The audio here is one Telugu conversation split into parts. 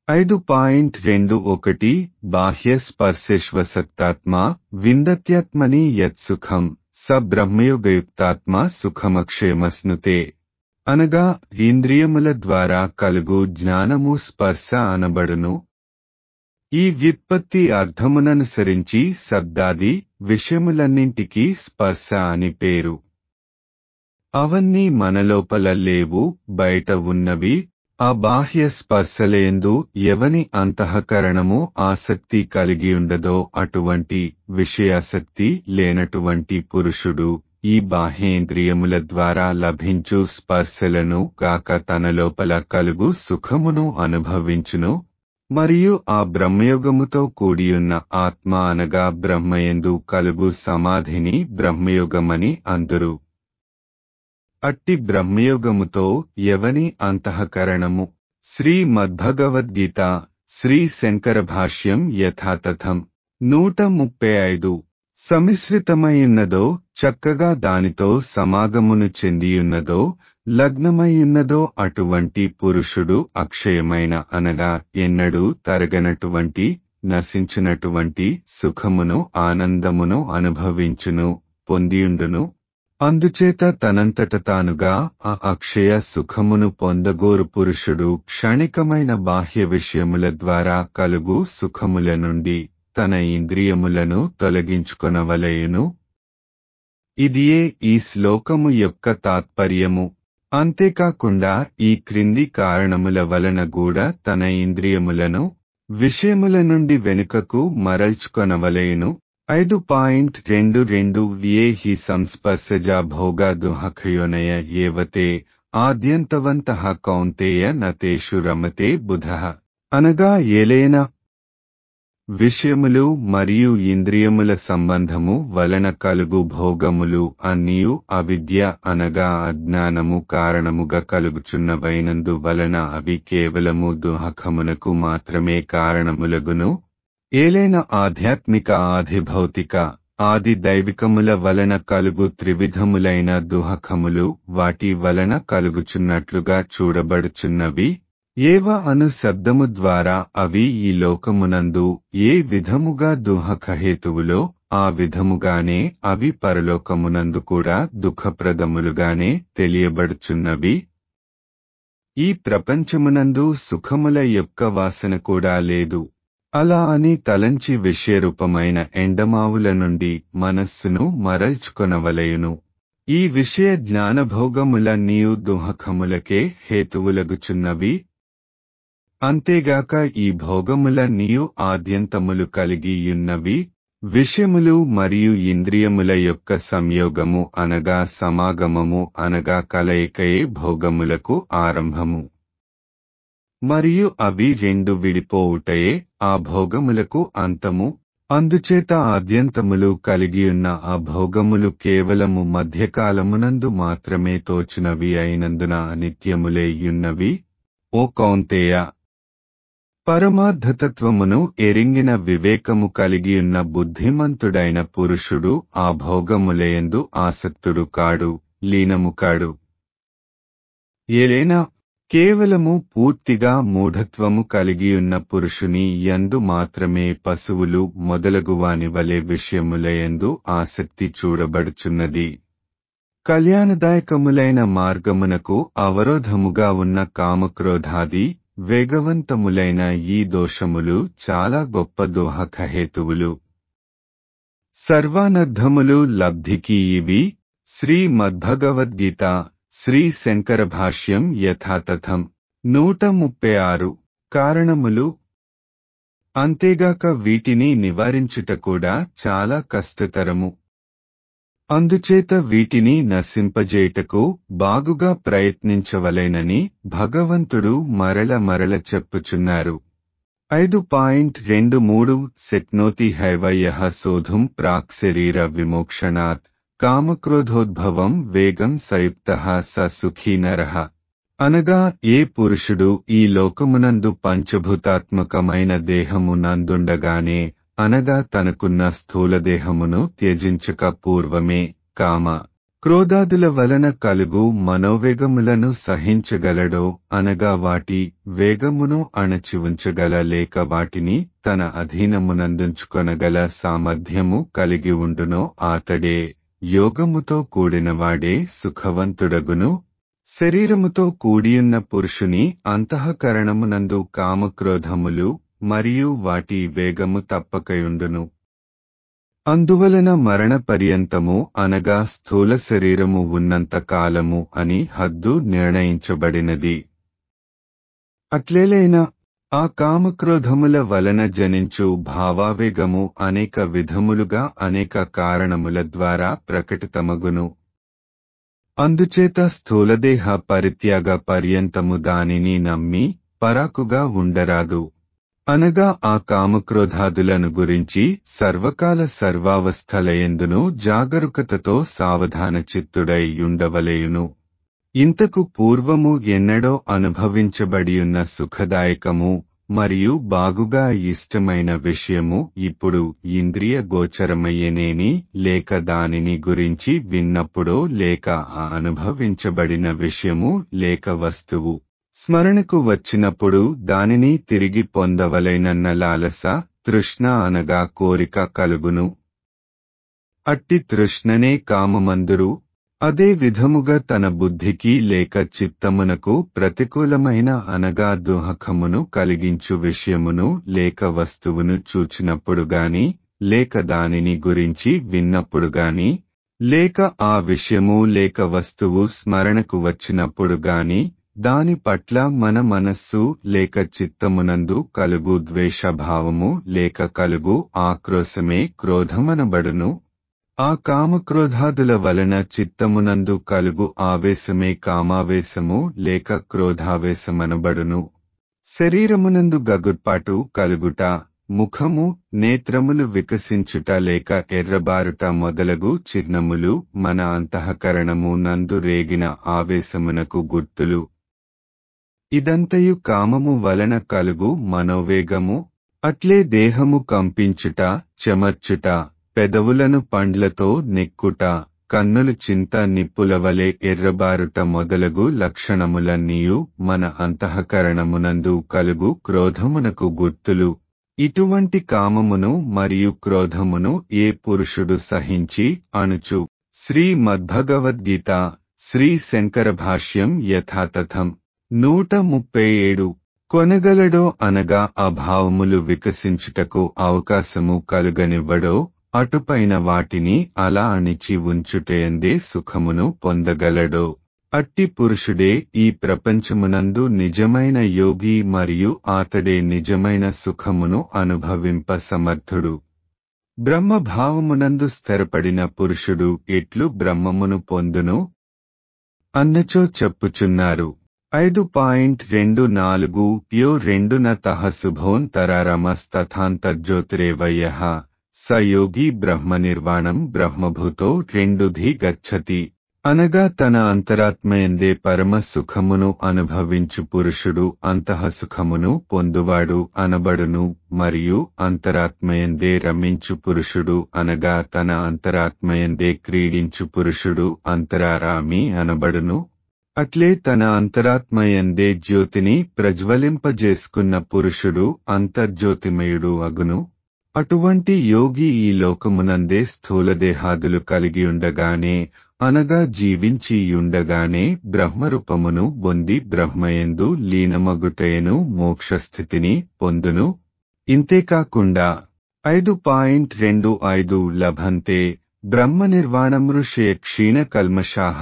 ఐదు పాయింట్ రెండు ఒకటి బాహ్య స్పర్శేష్వసక్తాత్మ విందత్యాత్మని యత్సుఖం స బ్రహ్మయోగయుక్తాత్మ సుఖమక్షేమస్నుతే అనగా ఇంద్రియముల ద్వారా కలుగు జ్ఞానము స్పర్శ అనబడును ఈ వ్యుత్పత్తి అర్థముననుసరించి శబ్దాది విషయములన్నింటికీ స్పర్శ అని పేరు అవన్నీ మనలోపల లేవు బయట ఉన్నవి ఆ బాహ్య స్పర్శలేందు ఎవని అంతఃకరణము ఆసక్తి కలిగియుండదో అటువంటి విషయాసక్తి లేనటువంటి పురుషుడు ఈ బాహ్యేంద్రియముల ద్వారా లభించు స్పర్శలను కాక తన లోపల కలుగు సుఖమును అనుభవించును మరియు ఆ బ్రహ్మయోగముతో కూడియున్న ఆత్మ అనగా బ్రహ్మయందు కలుగు సమాధిని బ్రహ్మయోగమని అందురు అట్టి బ్రహ్మయోగముతో ఎవని అంతఃకరణము శ్రీ మద్భగవద్గీత శ్రీ శంకర భాష్యం యథాతథం నూట ముప్పై ఐదు సమిశ్రితమైయున్నదో చక్కగా దానితో సమాగమును చెందియున్నదో లగ్నమైయున్నదో అటువంటి పురుషుడు అక్షయమైన అనగా ఎన్నడూ తరగనటువంటి నశించినటువంటి సుఖమును ఆనందమును అనుభవించును పొందియుండును అందుచేత తనంతట తానుగా ఆ అక్షయ సుఖమును పొందగోరు పురుషుడు క్షణికమైన బాహ్య విషయముల ద్వారా కలుగు సుఖముల నుండి తన ఇంద్రియములను తొలగించుకొనవలయును ఇదియే ఈ శ్లోకము యొక్క తాత్పర్యము అంతేకాకుండా ఈ క్రింది కారణముల వలన కూడా తన ఇంద్రియములను విషయముల నుండి వెనుకకు మరల్చుకొనవలయును ఐదు పాయింట్ రెండు రెండు ఏ హి సంస్పర్శజా భోగా దుహఖయోనయ ఏవతే ఆద్యంతవంత కౌంతేయ నతేషు రమతే బుధ అనగా ఏలైన విషయములు మరియు ఇంద్రియముల సంబంధము వలన కలుగు భోగములు అన్నీయు అవిద్య అనగా అజ్ఞానము కారణముగా కలుగుచున్నవైనందు వలన అవి కేవలము దుహఖమునకు మాత్రమే కారణములగును ఏలైన ఆధ్యాత్మిక ఆధిభౌతిక ఆది దైవికముల వలన కలుగు త్రివిధములైన దుహఖములు వాటి వలన కలుగుచున్నట్లుగా చూడబడుచున్నవి ఏవ అను శబ్దము ద్వారా అవి ఈ లోకమునందు ఏ విధముగా దుహఖహేతువులో ఆ విధముగానే అవి పరలోకమునందు కూడా దుఃఖప్రదములుగానే తెలియబడుచున్నవి ఈ ప్రపంచమునందు సుఖముల యొక్క వాసన కూడా లేదు అలా అని తలంచి విషయరూపమైన ఎండమావుల నుండి మనస్సును మరల్చుకొనవలయును ఈ విషయ జ్ఞానభోగముల నీయు దుహఖములకే హేతువులగుచున్నవి అంతేగాక ఈ భోగముల నీయు ఆద్యంతములు కలిగియున్నవి విషయములు మరియు ఇంద్రియముల యొక్క సంయోగము అనగా సమాగమము అనగా కలయికయే భోగములకు ఆరంభము మరియు అవి రెండు విడిపోవుటయే ఆ భోగములకు అంతము అందుచేత ఆద్యంతములు కలిగియున్న ఆ భోగములు కేవలము మధ్యకాలమునందు మాత్రమే తోచినవి అయినందున అనిత్యములేయున్నవి ఓ కౌంతేయ పరమార్థతత్వమును ఎరింగిన వివేకము కలిగియున్న బుద్ధిమంతుడైన పురుషుడు ఆ భోగములయందు ఆసక్తుడు కాడు లీనము కాడు ఏలైనా కేవలము పూర్తిగా మూఢత్వము కలిగియున్న పురుషుని యందు మాత్రమే పశువులు మొదలగువాని వలె విషయములయందు ఆసక్తి చూడబడుచున్నది కళ్యాణదాయకములైన మార్గమునకు అవరోధముగా ఉన్న కామక్రోధాది వేగవంతములైన ఈ దోషములు చాలా గొప్ప దోహకహేతువులు సర్వానర్థములు లబ్ధికి ఇవి శ్రీ మద్భగవద్గీత శ్రీ శంకర భాష్యం యథాతథం నూట ముప్పై ఆరు కారణములు అంతేగాక వీటిని నివారించుట కూడా చాలా కష్టతరము అందుచేత వీటిని నశింపజేయుటకు బాగుగా ప్రయత్నించవలెనని భగవంతుడు మరల మరల చెప్పుచున్నారు ఐదు పాయింట్ రెండు మూడు శక్నోతి హైవయ్య శోధుం ప్రాక్ శరీర విమోక్షణాత్ కామక్రోధోద్భవం వేగం సయుక్త స సుఖీ నరః అనగా ఏ పురుషుడు ఈ లోకమునందు పంచభూతాత్మకమైన దేహమునందుండగానే అనగా తనకున్న స్థూలదేహమును త్యజించక పూర్వమే కామ క్రోధాదుల వలన కలుగు మనోవేగములను సహించగలడో అనగా వాటి వేగమును అణచి ఉంచగల లేక వాటిని తన అధీనమునందుంచుకొనగల సామర్థ్యము కలిగి ఉండునో ఆతడే యోగముతో కూడినవాడే సుఖవంతుడగును శరీరముతో కూడియున్న పురుషుని అంతఃకరణమునందు కామక్రోధములు మరియు వాటి వేగము తప్పకయుండును అందువలన మరణ పర్యంతము అనగా స్థూల శరీరము ఉన్నంత కాలము అని హద్దు నిర్ణయించబడినది అట్లేలైనా ఆ కామక్రోధముల వలన జనించు భావావేగము అనేక విధములుగా అనేక కారణముల ద్వారా ప్రకటితమగును అందుచేత స్థూలదేహ పరిత్యాగ పర్యంతము దానిని నమ్మి పరాకుగా ఉండరాదు అనగా ఆ కామక్రోధాదులను గురించి సర్వకాల సర్వావస్థలయందును జాగరూకతతో సావధాన చిత్తుడై ఉండవలేయును ఇంతకు పూర్వము ఎన్నడో అనుభవించబడియున్న సుఖదాయకము మరియు బాగుగా ఇష్టమైన విషయము ఇప్పుడు ఇంద్రియ గోచరమయ్యనేని లేక దానిని గురించి విన్నప్పుడో లేక ఆ అనుభవించబడిన విషయము లేక వస్తువు స్మరణకు వచ్చినప్పుడు దానిని తిరిగి పొందవలైనన్న లాలస తృష్ణ అనగా కోరిక కలుగును అట్టి తృష్ణనే కామమందురు అదే విధముగా తన బుద్ధికి లేక చిత్తమునకు ప్రతికూలమైన అనగా దుహకమును కలిగించు విషయమును లేక వస్తువును చూచినప్పుడు గాని లేక దానిని గురించి విన్నప్పుడు గాని లేక ఆ విషయము లేక వస్తువు స్మరణకు వచ్చినప్పుడు గాని దాని పట్ల మన మనస్సు లేక చిత్తమునందు కలుగు ద్వేషభావము లేక కలుగు ఆక్రోశమే క్రోధమనబడును ఆ కామక్రోధాదుల వలన చిత్తమునందు కలుగు ఆవేశమే కామావేశము లేక క్రోధావేశమనబడును శరీరమునందు గగుర్పాటు కలుగుట ముఖము నేత్రములు వికసించుట లేక ఎర్రబారుట మొదలగు చిహ్నములు మన అంతఃకరణము నందు రేగిన ఆవేశమునకు గుర్తులు ఇదంతయు కామము వలన కలుగు మనోవేగము అట్లే దేహము కంపించుట చెమర్చుట పెదవులను పండ్లతో నెక్కుట కన్నులు చింత నిప్పుల వలె ఎర్రబారుట మొదలగు లక్షణములన్నీయు మన అంతఃకరణమునందు కలుగు క్రోధమునకు గుర్తులు ఇటువంటి కామమును మరియు క్రోధమును ఏ పురుషుడు సహించి అణుచు శ్రీ మద్భగవద్గీత శ్రీ శంకర భాష్యం యథాతథం నూట ముప్పై ఏడు కొనగలడో అనగా అభావములు వికసించుటకు అవకాశము కలుగనివ్వడో అటుపైన వాటిని అలా అణిచి ఉంచుటయందే సుఖమును పొందగలడో అట్టి పురుషుడే ఈ ప్రపంచమునందు నిజమైన యోగి మరియు ఆతడే నిజమైన సుఖమును అనుభవింప సమర్థుడు బ్రహ్మభావమునందు స్థిరపడిన పురుషుడు ఎట్లు బ్రహ్మమును పొందును అన్నచో చెప్పుచున్నారు ఐదు పాయింట్ రెండు నాలుగు యో రెండున తహ శుభోన్ తరారమస్తథాంతర్జ్యోతిరేవయ్య స యోగి బ్రహ్మ నిర్వాణం బ్రహ్మభూతో రెండుధి గచ్చతి అనగా తన అంతరాత్మయందే పరమ సుఖమును అనుభవించు పురుషుడు అంతః సుఖమును పొందువాడు అనబడును మరియు అంతరాత్మయందే రమించు పురుషుడు అనగా తన అంతరాత్మయందే క్రీడించు పురుషుడు అంతరారామి అనబడును అట్లే తన అంతరాత్మయందే జ్యోతిని ప్రజ్వలింపజేసుకున్న పురుషుడు అంతర్జ్యోతిమయుడు అగును అటువంటి యోగి ఈ లోకమునందే స్థూలదేహాదులు కలిగియుండగానే అనగా జీవించియుండగానే బ్రహ్మరూపమును బొంది బ్రహ్మయందు లీనమగుటయను మోక్షస్థితిని పొందును ఇంతేకాకుండా ఐదు పాయింట్ రెండు ఐదు లభంతే బ్రహ్మ నిర్వాణం ఋషయ క్షీణ కల్మషాహ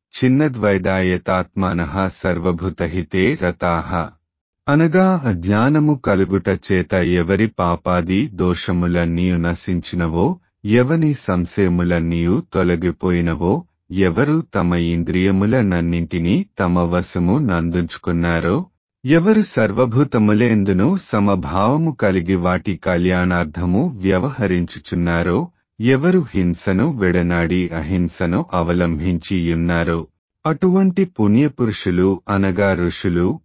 చిన్నద్వైదాయతాత్మాన సర్వభూతహితే రతాహ అనగా అజ్ఞానము కలుగుట చేత ఎవరి పాపాది దోషములన్నీయు నశించినవో ఎవని సంశయములన్నీయు తొలగిపోయినవో ఎవరు తమ ఇంద్రియములనన్నింటినీ తమ వశము నందుంచుకున్నారో ఎవరు సర్వభూతములేందును సమభావము కలిగి వాటి కళ్యాణార్థము వ్యవహరించుచున్నారో ఎవరు హింసను విడనాడి అహింసను అవలంబించియున్నారో అటువంటి పుణ్యపురుషులు అనగా ఋషులు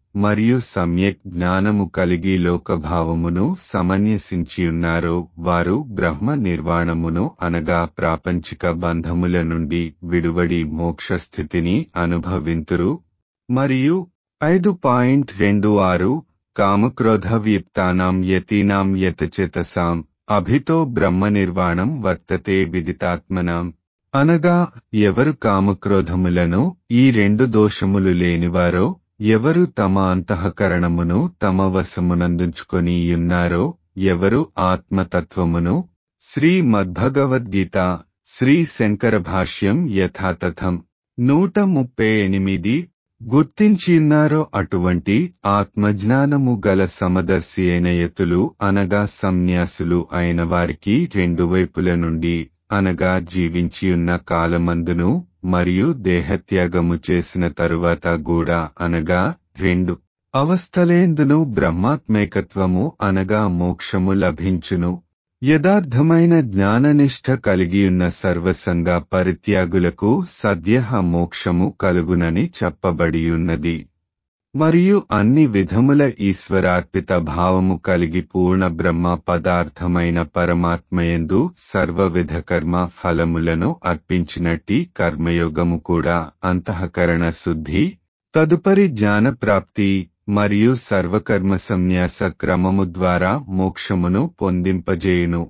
మరియు సమ్యక్ జ్ఞానము కలిగి లోకభావమును సమన్యసించియున్నారో వారు బ్రహ్మ నిర్వాణమును అనగా ప్రాపంచిక బంధముల నుండి విడువడి మోక్ష స్థితిని అనుభవింతురు మరియు ఐదు పాయింట్ రెండు ఆరు కామక్రోధ వ్యుప్తానాం యతీనాం యతచేతసాం అభితో బ్రహ్మ నిర్వాణం వర్తతే విదితాత్మనాం అనగా ఎవరు కామక్రోధములను ఈ రెండు దోషములు లేనివారో ఎవరు తమ అంతఃకరణమును తమ వశమునందుంచుకొని ఉన్నారో ఎవరు ఆత్మతత్వమును శ్రీ మద్భగవద్గీత శ్రీ శంకర భాష్యం యథాతథం నూట ముప్పై ఎనిమిది గుర్తించియున్నారో అటువంటి ఆత్మజ్ఞానము గల సమదర్శి అయిన యతులు అనగా సన్యాసులు అయిన వారికి రెండు వైపుల నుండి అనగా జీవించియున్న కాలమందును మరియు దేహత్యాగము చేసిన తరువాత కూడా అనగా రెండు అవస్థలేందును బ్రహ్మాత్మేకత్వము అనగా మోక్షము లభించును యథార్థమైన జ్ఞాననిష్ట కలిగియున్న సర్వసంగ పరిత్యాగులకు సద్యహ మోక్షము కలుగునని చెప్పబడియున్నది మరియు అన్ని విధముల ఈశ్వరార్పిత భావము కలిగి పూర్ణ బ్రహ్మ పదార్థమైన పరమాత్మయందు సర్వవిధ కర్మ ఫలములను అర్పించినట్టి కర్మయోగము కూడా అంతఃకరణ శుద్ధి తదుపరి జ్ఞానప్రాప్తి మరియు సర్వకర్మ సన్యాస క్రమము ద్వారా మోక్షమును పొందింపజేయును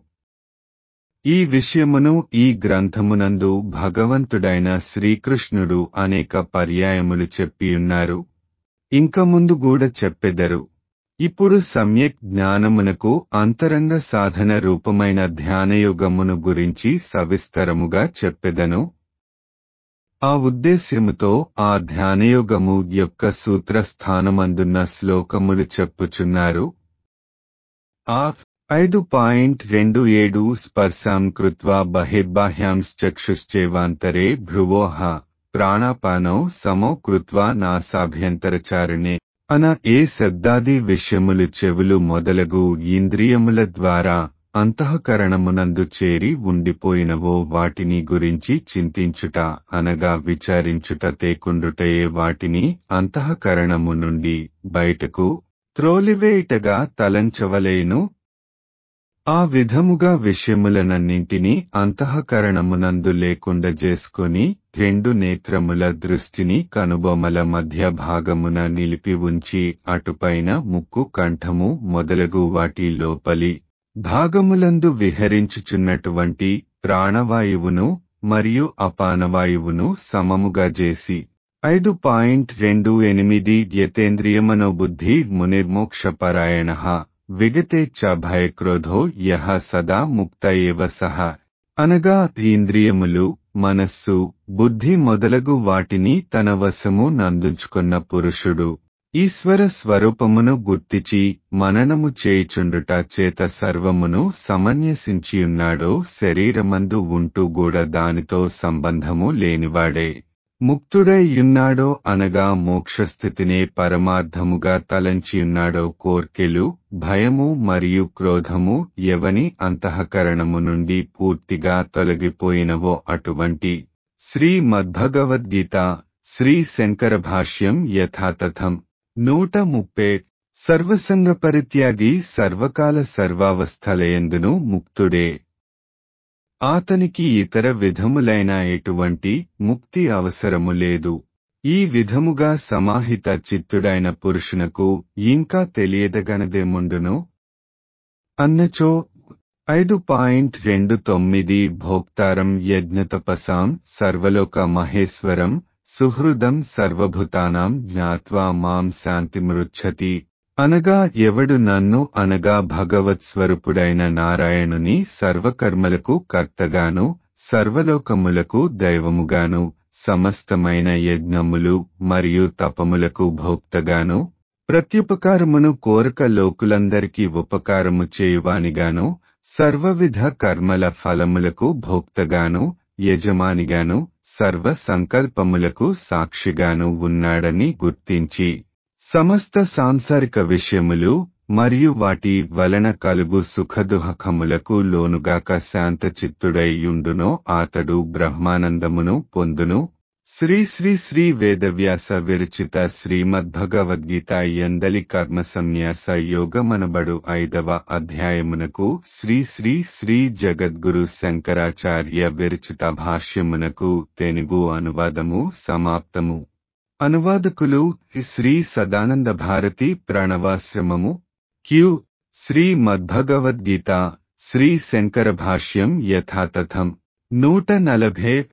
ఈ విషయమును ఈ గ్రంథమునందు భగవంతుడైన శ్రీకృష్ణుడు అనేక పర్యాయములు చెప్పియున్నారు ఇంక ముందు కూడా చెప్పెదరు ఇప్పుడు సమ్యక్ జ్ఞానమునకు అంతరంగ సాధన రూపమైన ధ్యానయోగమును గురించి సవిస్తరముగా చెప్పెదను ఆ ఉద్దేశ్యముతో ఆ ధ్యానయోగము యొక్క సూత్రస్థానమందున్న శ్లోకములు చెప్పుచున్నారు ఆ ఐదు పాయింట్ రెండు ఏడు స్పర్శాం కృత్వా బహిర్బాహ్యాంశ్చక్షుశ్చేవాంతరే భ్రువోహ ప్రాణాపానో సమో కృత్వా నాసాభ్యంతరచారిణే అన ఏ శబ్దాది విషయములు చెవులు మొదలగు ఇంద్రియముల ద్వారా అంతఃకరణమునందు చేరి ఉండిపోయినవో వాటిని గురించి చింతించుట అనగా విచారించుట తేకుండుటయే వాటిని అంతఃకరణము నుండి బయటకు త్రోలివేయుటగా తలంచవలేను ఆ విధముగా విషయములనన్నింటినీ అంతఃకరణమునందు లేకుండా చేసుకొని రెండు నేత్రముల దృష్టిని కనుబొమల మధ్య భాగమున నిలిపి ఉంచి అటుపైన ముక్కు కంఠము మొదలగు వాటి లోపలి భాగములందు విహరించుచున్నటువంటి ప్రాణవాయువును మరియు అపానవాయువును సమముగా చేసి ఐదు పాయింట్ రెండు ఎనిమిది యతేంద్రియమనోబుద్ధి మునిర్మోక్షపరాయణ విగతే చ భయక్రోధో యహ సదా ముక్త ఏవ సహ అనగా ఇంద్రియములు మనస్సు బుద్ధి మొదలగు వాటిని తన వశము నందుంచుకున్న పురుషుడు ఈశ్వర స్వరూపమును గుర్తిచి మననము చేయుచుండుట చేత సర్వమును సమన్యసించియున్నాడో శరీరమందు ఉంటూ కూడా దానితో సంబంధము లేనివాడే ముక్తుడైయున్నాడో అనగా మోక్షస్థితినే పరమార్థముగా తలంచియున్నాడో కోర్కెలు భయము మరియు క్రోధము ఎవని అంతఃకరణము నుండి పూర్తిగా తొలగిపోయినవో అటువంటి శ్రీ మద్భగవద్గీత శ్రీ శంకర భాష్యం యథాతథం నూట ముప్పే సర్వసంగ పరిత్యాగి సర్వకాల సర్వావస్థలయందును ముక్తుడే ఆతనికి ఇతర విధములైన ఎటువంటి ముక్తి అవసరము లేదు ఈ విధముగా సమాహిత చిత్తుడైన పురుషునకు ఇంకా తెలియదగనదేముండును అన్నచో ఐదు పాయింట్ రెండు తొమ్మిది భోక్తారం యజ్ఞతపసాం సర్వలోక మహేశ్వరం సుహృదం సర్వభూతానాం జ్ఞాత్వా మాం శాంతిమృచ్చతి అనగా ఎవడు నన్ను అనగా భగవత్ స్వరూపుడైన నారాయణుని సర్వకర్మలకు కర్తగాను సర్వలోకములకు దైవముగాను సమస్తమైన యజ్ఞములు మరియు తపములకు భోక్తగాను ప్రత్యుపకారమును కోరక లోకులందరికీ ఉపకారము చేయువానిగాను సర్వవిధ కర్మల ఫలములకు భోక్తగాను యజమానిగాను సర్వ సంకల్పములకు సాక్షిగాను ఉన్నాడని గుర్తించి సమస్త సాంసారిక విషయములు మరియు వాటి వలన కలుగు సుఖదుహకములకు లోనుగాక శాంతచిత్తుడైయుండునో అతడు బ్రహ్మానందమును పొందును శ్రీ శ్రీ శ్రీ వేదవ్యాస విరచిత శ్రీమద్భగవద్గీత ఎందలి కర్మ సన్యాస యోగమనబడు ఐదవ అధ్యాయమునకు శ్రీ శ్రీ శ్రీ జగద్గురు శంకరాచార్య విరచిత భాష్యమునకు తెలుగు అనువాదము సమాప్తము అనువాదకులు శ్రీ సదానంద భారతి ప్రణవాశ్రమము క్యూ శ్రీ మద్భగవద్గీత శ్రీ శంకర భాష్యం యథాతథం నూట నలభై